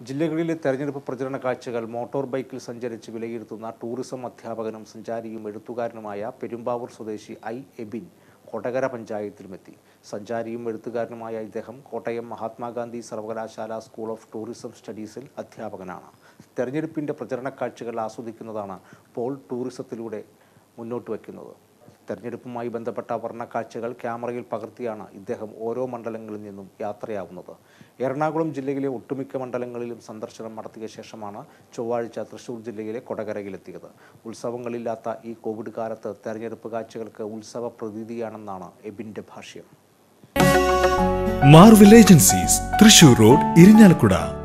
ജില്ലകളിലെ തെരഞ്ഞെടുപ്പ് പ്രചരണ കാഴ്ചകൾ മോട്ടോർ ബൈക്കിൽ സഞ്ചരിച്ച് വിലയിരുത്തുന്ന ടൂറിസം അധ്യാപകനും സഞ്ചാരിയും എഴുത്തുകാരനുമായ പെരുമ്പാവൂർ സ്വദേശി ഐ എബിൻ കൊടകര പഞ്ചായത്തിലുമെത്തി സഞ്ചാരിയും എഴുത്തുകാരനുമായ ഇദ്ദേഹം കോട്ടയം മഹാത്മാഗാന്ധി സർവകലാശാല സ്കൂൾ ഓഫ് ടൂറിസം സ്റ്റഡീസിൽ അധ്യാപകനാണ് തെരഞ്ഞെടുപ്പിൻ്റെ പ്രചരണ കാഴ്ചകൾ ആസ്വദിക്കുന്നതാണ് പോൾ ടൂറിസത്തിലൂടെ മുന്നോട്ട് വയ്ക്കുന്നത് തെരഞ്ഞെടുപ്പുമായി ബന്ധപ്പെട്ട വർണ്ണക്കാഴ്ചകൾ ക്യാമറയിൽ പകർത്തിയാണ് ഇദ്ദേഹം ഓരോ മണ്ഡലങ്ങളിൽ നിന്നും യാത്രയാവുന്നത് എറണാകുളം ജില്ലയിലെ ഒട്ടുമിക്ക മണ്ഡലങ്ങളിലും സന്ദർശനം നടത്തിയ ശേഷമാണ് ചൊവ്വാഴ്ച തൃശൂർ ജില്ലയിലെ കൊടകരയിലെത്തിയത് ഉത്സവങ്ങളില്ലാത്ത ഈ കോവിഡ് കാലത്ത് തെരഞ്ഞെടുപ്പ് കാഴ്ചകൾക്ക് ഉത്സവ പ്രതീതിയാണെന്നാണ് എബിൻ്റെ ഭാഷ്യം Marvel agencies Thrissur road Irinjalakuda